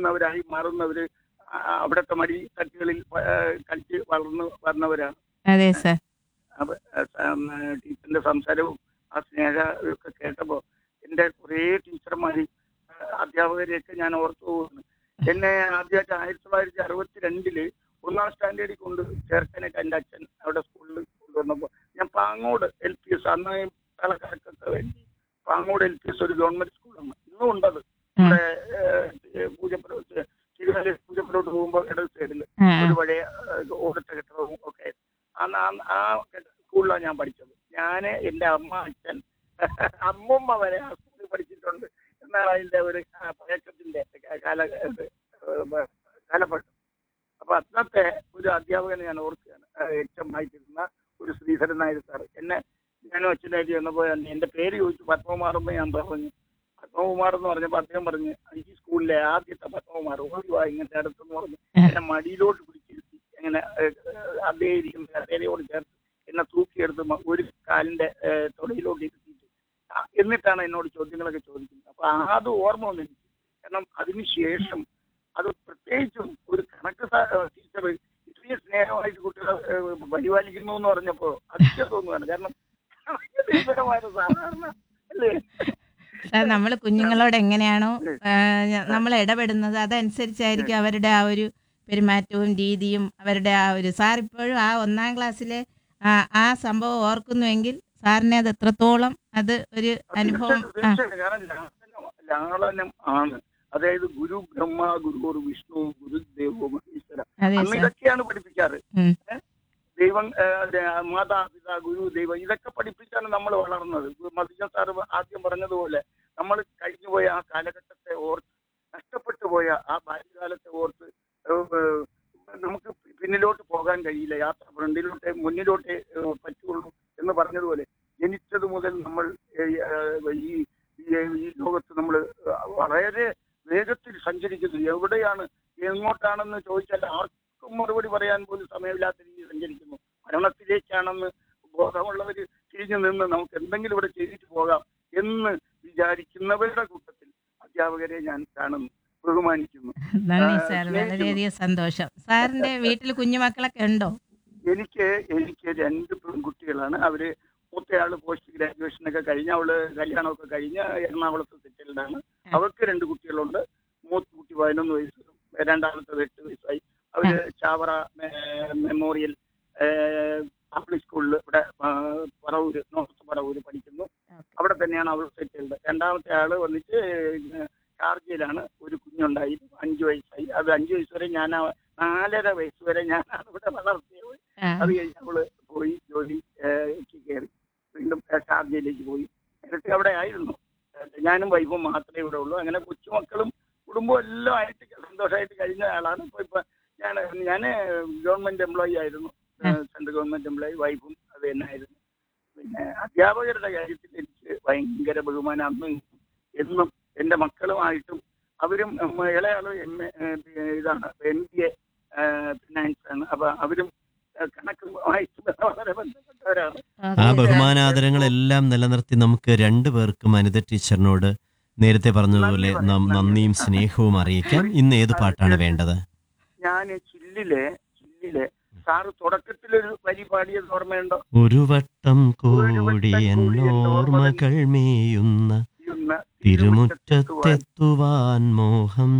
പഠിക്കുന്നവരായി മാറുന്നവര് ആ, അവിടുത്തെ മടി തട്ടുകളിൽ പ- ആ, കളിച്ച് വളർന്ന് വന്നവരാണ് അതെ സർ അപ്പൊ ടീച്ചറിന്റെ സംസാരവും ആ സ്നേഹ ഒക്കെ കേട്ടപ്പോ എന്റെ കുറേ ടീച്ചർമാര് ആ, അധ്യാപകരെയൊക്കെ ഞാൻ ഓർത്തു പോകുന്നു എന്നെ ആദ്യമായിട്ട് ആയിരത്തി തൊള്ളായിരത്തി അറുപത്തി രണ്ടില് ഒന്നാം സ്റ്റാൻഡേർഡിൽ കൊണ്ട് ചേർക്കാനൊക്കെ എന്റെ അച്ഛൻ അവിടെ സ്കൂളിൽ കൊണ്ടുവന്നപ്പോ ഞാൻ പാങ്ങോട് എൽ പി എസ് അന്ന് കളക്കാർക്കൊക്കെ വേണ്ടി പാങ്ങോട് എൽ പി എസ് ഒരു ഗവൺമെന്റ് സ്കൂളാണ് ഇന്നും ഉണ്ടത് ഇവിടെ പൂജപ്പുറത്ത് തിരുവല്ല പൂജപ്പുറത്ത് പോകുമ്പോൾ ഇടത് സൈഡിൽ ആ, ഒരു പഴയ ഏഹ്, ഓടിട്ട കെട്ടിടവും ഒക്കെ അന്ന് ആ- ആ സ്കൂളിലാണ് ഞാൻ പഠിച്ചത് ഞാന് എന്റെ അമ്മ അച്ഛൻ അമ്മുമ്മ വരെ ആ സ്കൂളിൽ പഠിച്ചിട്ടുണ്ട് എന്നാണ് അതിന്റെ ഒരു ആ പഴക്കത്തിന്റെ കാല ഇത്, ഏഹ്, കാലപ്പെട്ടു അപ്പൊ അന്നത്തെ ഒരു അധ്യാപകനെ ഞാൻ ഓർക്കുകയാണ് എച്ച് എം ആയിട്ടിരുന്ന ഒരു ശ്രീധരൻ നായർ സാർ എന്നെ ഞാനും അച്ഛനായിട്ട് ചെന്നപ്പോൾ എന്റെ പേര് ചോദിച്ചു പത്മകുമാറുമ്പോ ഞാൻ പറഞ്ഞു പത്മകുമാർ എന്ന് പറഞ്ഞപ്പോൾ അദ്ദേഹം പറഞ്ഞു ഈ സ്കൂളിലെ ആദ്യത്തെ പത്മകുമാർ ഓടി വാ ഇങ്ങനത്തെ അടുത്തെന്ന് പറഞ്ഞു എന്നെ മടിയിലോട്ട് പിടിച്ചിരുത്തി അങ്ങനെ അതേ ഇരിക്കുന്ന കസേരയോട് ചേർത്ത് എന്നെ തൂക്കിയെടുത്ത് മ- ഒരു കാലിന്റെ ഏഹ്, തൊടയിലോട്ട് ഇരുത്തിയിട്ട് ആ, എന്നിട്ടാണ് എന്നോട് ചോദ്യങ്ങളൊക്കെ ചോദിക്കുന്നത് അപ്പൊ അത് ഓർമ്മ വന്നു എനിക്ക് കാരണം അതിനുശേഷം അത് പ്രത്യേകിച്ചും ഒരു കണക്ക് ടീച്ചർ ഇത്രയും സ്നേഹമായിട്ട് കുട്ടികളെ ഏഹ്, പരിപാലിക്കുന്നു എന്ന് പറഞ്ഞപ്പോ അതിശയം തോന്നുകയാണ് കാരണം കണക്ക് ടീച്ചർമാര് സാധാരണ അല്ലേ സാർ നമ്മൾ കുഞ്ഞുങ്ങളോട് എങ്ങനെയാണോ നമ്മൾ ഇടപെടുന്നത് അതനുസരിച്ചായിരിക്കും അവരുടെ ആ ഒരു പെരുമാറ്റവും രീതിയും അവരുടെ ആ ഒരു സാർ ഇപ്പോഴും ആ ഒന്നാം ക്ലാസ്സിലെ ആ ആ സംഭവം ഓർക്കുന്നുവെങ്കിൽ സാറിനെ അത് എത്രത്തോളം അത് ഒരു അനുഭവം ആ തീർച്ചയായും കാരണം ലാളനം ലാളനം ആണ് അതായത് ഗുരു ബ്രഹ്മ ഗുരു വിഷ്ണു ഗുരുദേവോ മഹേശ്വര അതെ അന്ന് സാർ ഇതൊക്കെയാണ് പഠിപ്പിക്കാറ് ഉം. ഏ? ദൈവം ഏ, അതെ, മാതാപിതാ ഗുരു ദൈവം ഇതൊക്കെ പഠിപ്പിച്ചാണ് നമ്മൾ വളർന്നത് മധുജൻ സാറ് ആദ്യം പറഞ്ഞതുപോലെ നമ്മൾ കഴിഞ്ഞുപോയ ആ കാലഘട്ടത്തെ ഓർത്ത് നഷ്ടപ്പെട്ടു പോയ ആ ബാല്യകാലത്തെ ഓർത്ത് ഏ, ഏ, നമുക്ക് പിന്നിലോട്ട് പോകാൻ കഴിയില്ല യാത്ര ഫ്രണ്ടിലോട്ടേ മുന്നിലോട്ടേ ഏ, പറ്റുള്ളൂ എന്ന് പറഞ്ഞതുപോലെ ജനിച്ചത് മുതൽ നമ്മൾ ഏ, ഏ, ഈ ഈ- ഈ ലോകത്ത് നമ്മൾ വളരെ വേഗത്തിൽ സഞ്ചരിക്കുന്നു എവിടെയാണ് എങ്ങോട്ടാണെന്ന് ചോദിച്ചാൽ ആർക്കും മറുപടി പറയാൻ പോലും സമയമില്ലാത്ത രീതിയിൽ സഞ്ചരിക്കുന്നു മരണത്തിലേക്കാണെന്ന് ബോധമുള്ളവർ തിരിഞ്ഞു നിന്ന് നമുക്ക് എന്തെങ്കിലും ഇവിടെ ചെയ്തിട്ട് പോകാം എന്ന് വിചാരിക്കുന്നവരുടെ കൂട്ടത്തിൽ അധ്യാപകരെ ഞാൻ കാണുന്നു ബഹുമാനിക്കുന്നു നന്ദി ആ, സാർ സ്നേഹിക്കുന്നു. വളരെയധികം സന്തോഷം സാറിന്റെ വീട്ടിൽ കുഞ്ഞുമക്കളൊക്കെ ഉണ്ടോ എനിക്ക് എനിക്ക് രണ്ട് പെൺകുട്ടികളാണ് അവര് മൂത്തയാള് പോസ്റ്റ് ഗ്രാജുവേഷൻ ഒക്കെ കഴിഞ്ഞ അവള് കല്യാണമൊക്കെ കഴിഞ്ഞ് എറണാകുളത്ത് സെറ്റിൽഡ് ആണ് അവൾക്ക് രണ്ട് കുട്ടികളുണ്ട് മൂത്ത കുട്ടി പതിനൊന്ന് വയസ്സ് രണ്ടാമത്തത് എട്ട് വയസ്സായി അവര് Chavara uh, memorial uh, public സ്കൂളിൽ ഇവിടെ ആ, പറവൂര് നോർത്ത് പറവൂര് പഠിക്കുന്നു അവിടെ തന്നെയാണ് അവൾ സെറ്റിൽഡ് രണ്ടാമത്തെ ആള് വന്നിട്ട് ഏഹ്, ഷാർജയിലാണ് ഒരു കുഞ്ഞുണ്ടായി അഞ്ചു വയസ്സായി അത് അഞ്ചു വയസ്സ് വരെ ഞാൻ ആ- നാലര വയസ്സ് വരെ ഞാനാണ് ഇവിടെ വളർത്തിയത് ആ, അത് കഴിഞ്ഞ് അവള് പോയി ജോലി കയറി വീണ്ടും ഏഹ്, ഷാർജയിലേക്ക് പോയി നേരത്തെ അവിടെ ആയിരുന്നു ഏഹ്, ഞാനും വൈഫും മാത്രമേ ഇവിടെ ഉള്ളൂ അങ്ങനെ കൊച്ചുമക്കളും കുടുംബവും എല്ലാം ആയിട്ട് സന്തോഷമായിട്ട് കഴിഞ്ഞ ആളാണ് ഇപ്പൊ ഇപ്പൊ ഞാൻ ഞാൻ ഗവൺമെന്റ് എംപ്ലോയി ആയിരുന്നു സെൻട്രൽ ഗവൺമെന്റ് എംപ്ലോയി വൈഫും അത് തന്നെ ആയിരുന്നു പിന്നെ അധ്യാപകരുടെ കാര്യത്തിൽ എനിക്ക് ഭയങ്കര ബഹുമാനം അന്നും എന്നും എന്റെ മക്കളുമായിട്ടും അവരും ഉം, ഇളയാള് എം എ ഇതാണ് എം ബി എ ഫിനാൻസ് ആണ് അപ്പൊ അവരും ഏഹ്, കണക്കുമായിട്ട് വളരെ ബന്ധപ്പെട്ടവരാണ് ആ ഓക്കെ സാർ. ബഹുമാനാദരങ്ങളെല്ലാം നിലനിർത്തി നമുക്ക് രണ്ടു പേർക്കും അനിത ടീച്ചറിനോട് നേരത്തെ പറഞ്ഞതുപോലെ നന്ദി നം- പറയാം. നന്ദിയും സ്നേഹവും അറിയിക്കാം ഇന്ന് ഏത് പാട്ടാണ് വേണ്ടത് ഞാൻ ചില്ലിലെ ചില്ലിലെ സാറ് തുടക്കത്തിലൊരു വരി പാടിയത് ഓർമ്മയുണ്ടോ ഒരു വട്ടം ഒരു വട്ടം കൂടി കൂടി എന്നോർമകൾ മേയുന്ന ഇന്ന് തിരുമുറ്റത്തെത്തുവാൻ മോഹം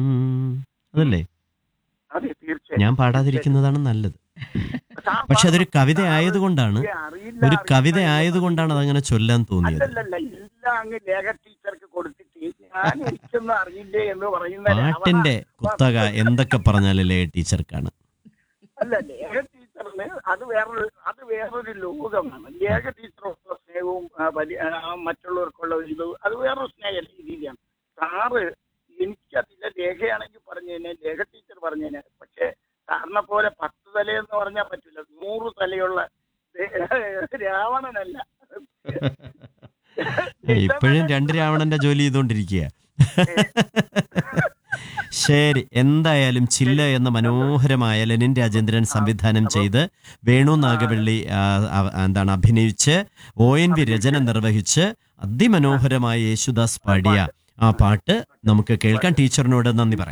അതല്ലേ അതെ തീർച്ചയായും ഞാൻ പാടാതിരിക്കുന്നതാണ് നല്ലത് സാർ പക്ഷെ അതൊരു പാടണം. കവിത സാറ് ആയതുകൊണ്ടാണ് എനിക്ക് അറിയില്ല, ഒരു അറിയില്ല കവിത എന്ന് ആയതുകൊണ്ടാണ് അതങ്ങനെ ചൊല്ലാൻ തോന്നിയത് അല്ലല്ലല്ല എല്ലാം അങ്ങ് ലേഖ ടീച്ചർക്ക് കൊടുത്തിട്ട് ഞാൻ എനിക്കൊന്നും അറിയില്ലേ എന്ന് പറയുന്ന പാട്ടിന്റെ കുത്തക എന്തൊക്കെ പറഞ്ഞാലല്ലേ ടീച്ചർക്കാണ് അല്ല ലേഖ ടീച്ചറിന് അത് വേറൊരു അത് വേറൊരു ലോകമാണ് ലേഖ ടീച്ചറുള്ള സ്നേഹവും ആ, വലിയ ആ, മറ്റുള്ളവർക്കുള്ള ഒരു ഇത് അത് വേറൊരു സ്നേഹ രീതിയാണ് സാറ് എനിക്കതില്ല ലേഖയാണെങ്കിൽ പറഞ്ഞേനെ ലേഖ ടീച്ചർ പറഞ്ഞേനെ പക്ഷെ സാറിനെ പോലെ പത്ത് തലയെന്ന് പറഞ്ഞാൽ പറ്റില്ല നൂറ് തലയുള്ള രാവണനല്ല ഇപ്പോഴും രണ്ട് രാവണന്റെ ജോലി ചെയ്തുകൊണ്ടിരിക്കുക ശരി എന്തായാലും ചില്ല എന്ന മനോഹരമായ ലെനിൻ രാജേന്ദ്രൻ സംവിധാനം ചെയ്ത് വേണു നാഗവള്ളി ആ, ആ, എന്താണ് അഭിനയിച്ച് ഒ എൻ വി രചന നിർവഹിച്ച് അതിമനോഹരമായ യേശുദാസ് പാടിയ ആ പാട്ട് നമുക്ക് കേൾക്കാൻ ടീച്ചറിനോട് നന്ദി പറയാം